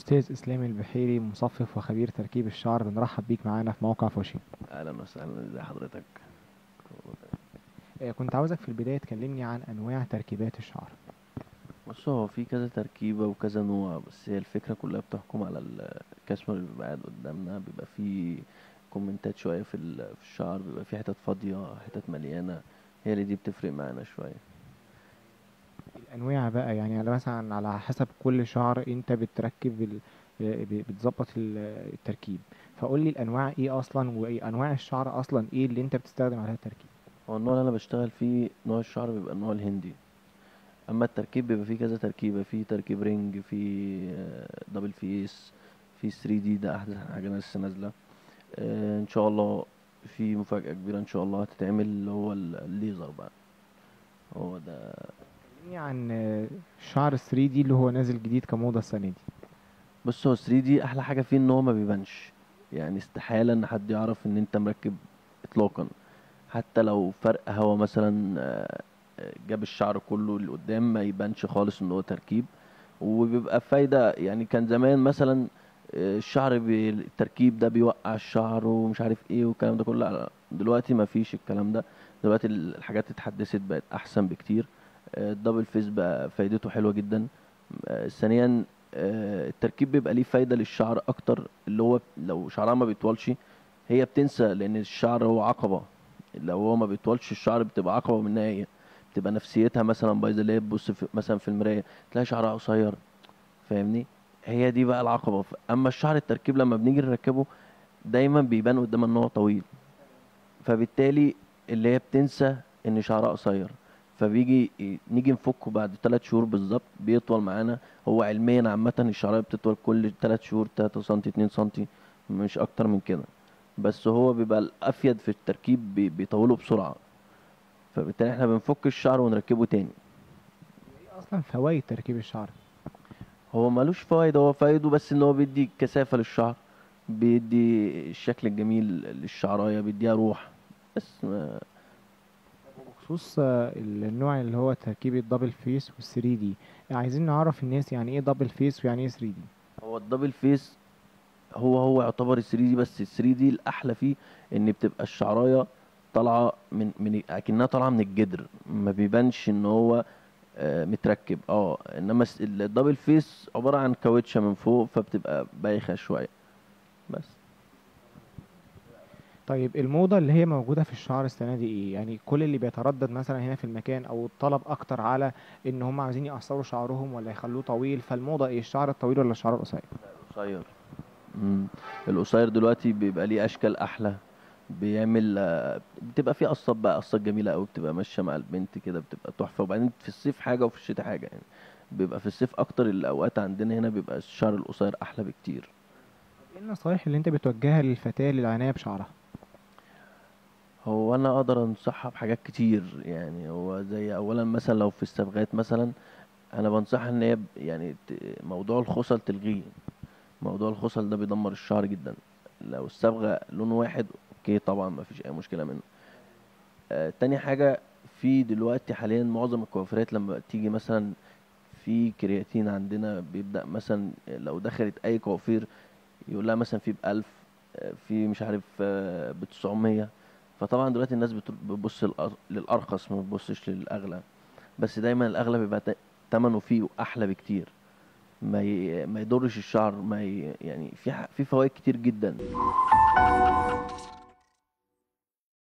الأستاذ إسلام البحيري مصفف وخبير تركيب الشعر بنرحب بيك معانا في موقع فوشي اهلا وسهلا ازي حضرتك آه، كنت عاوزك في البداية تكلمني عن أنواع تركيبات الشعر بص هو في كذا تركيبة وكذا نوع بس هي الفكرة كلها بتحكم على الكاستمر اللي بيبقى قاعد قدامنا بيبقى في كومنتات شوية في ال- في الشعر بيبقى في حتت فاضية حتت مليانة هي اللي دي بتفرق معانا شوية الأنواع بقى يعني على مثلا على حسب كل شعر أنت بتركب ال... ب- بتظبط ال- التركيب فقول لي الأنواع إيه أصلا وأنواع الشعر أصلا إيه اللي أنت بتستخدم عليها التركيب هو النوع اللي انا بشتغل فيه نوع الشعر بيبقى النوع الهندي اما التركيب بيبقى فيه كذا تركيبة في تركيب رينج في آه، دبل فيس في 3 دي ده احدث حاجة لسه نازلة آه، ان شاء الله في مفاجأة كبيرة ان شاء الله هتتعمل اللي هو ال- الليزر بقى هو ده كلمني عن آه، شعر 3 دي اللي هو نازل جديد كموضة السنة دي بص هو 3 دي احلى حاجة فيه ان هو ما بيبانش يعني استحالة ان حد يعرف ان انت مركب اطلاقا حتى لو فرق هوا مثلا آه، آه، جاب الشعر كله اللي قدام ما يبانش خالص ان هو تركيب وبيبقى فايدة يعني كان زمان مثلا آه، الشعر بي التركيب ده بيوقع الشعر ومش عارف ايه والكلام ده كله لا، دلوقتي ما فيش الكلام ده دلوقتي ال- الحاجات اتحدثت بقت احسن بكتير آه، الدبل فيس بقى فايدته حلوة جدا آه، ثانيا آه، التركيب بيبقى ليه فايدة للشعر اكتر اللي هو لو شعرها ما بيطولش هي بتنسى لان الشعر هو عقبة لو هو ما بيطولش الشعر بتبقى عقبة منها هي بتبقى نفسيتها مثلا بايظة اللي هي تبص في مثلا في المراية تلاقي شعرها قصير فاهمني هي دي بقى العقبة ف- اما الشعر التركيب لما بنيجي نركبه دايما بيبان قدامها ان هو طويل فبالتالي اللي هي بتنسى ان شعرها قصير فبيجي ي- نيجي نفكه بعد 3 شهور بالظبط بيطول معانا هو علميا عامة الشعرية بتطول كل 3 شهور 3 سم 2 سم مش اكتر من كده بس هو بيبقى الافيد في التركيب بي- بيطوله بسرعة فبالتالي احنا بنفك الشعر ونركبه تاني إيه أصلا فوائد تركيب الشعر هو ملوش فوائد هو فايده بس ان هو بيدي كثافة للشعر بيدي الشكل الجميل للشعراية بيديها روح بس ما بخصوص آه، النوع اللي هو تركيب الدبل فيس وال3 دي عايزين نعرف الناس يعني ايه دبل فيس ويعني ايه 3 دي هو الدبل فيس هو هو يعتبر ال 3 دي بس ال 3 دي الاحلى فيه ان بتبقى الشعرايه طالعه من من اكنها طالعه من الجدر ما بيبانش ان هو آه، متركب اه انما الس- الدبل فيس عباره عن كاوتشه من فوق فبتبقى بايخه شويه بس طيب الموضة اللي هي موجودة في الشعر السنة دي ايه يعني كل اللي بيتردد مثلا هنا في المكان او الطلب اكتر على ان هم عايزين يقصروا شعرهم ولا يخلوه طويل فالموضة ايه الشعر الطويل ولا الشعر القصير قصير مم. القصير دلوقتي بيبقى ليه اشكال احلى بيعمل آه، بتبقى فيه قصات بقى قصات جميله قوي بتبقى ماشيه مع البنت كده بتبقى تحفه وبعدين في الصيف حاجه وفي الشتاء حاجه يعني بيبقى في الصيف اكتر الاوقات عندنا هنا بيبقى الشعر القصير احلى بكتير ايه النصايح اللي انت بتوجهها للفتاة للعناية بشعرها هو انا اقدر انصحها بحاجات كتير يعني هو زي اولا مثلا لو في الصبغات مثلا انا بنصحها ان هي ب- يعني ت- موضوع الخصل تلغيه موضوع الخصل ده بيدمر الشعر جدا لو الصبغه لون واحد اوكي طبعا ما فيش اي مشكله منه آه تاني حاجه في دلوقتي حاليا معظم الكوافيرات لما تيجي مثلا في كرياتين عندنا بيبدأ مثلا لو دخلت أي كوافير يقول لها مثلا في بألف آه، في مش عارف بتسعمية فطبعا دلوقتي الناس بتر- بتبص للأر- للأرخص ما بتبصش للأغلى بس دايما الأغلى بيبقى ت- تمنه فيه أحلى بكتير ما ي... ما يضرش الشعر ما ي... يعني في ح... في فوائد كتير جدا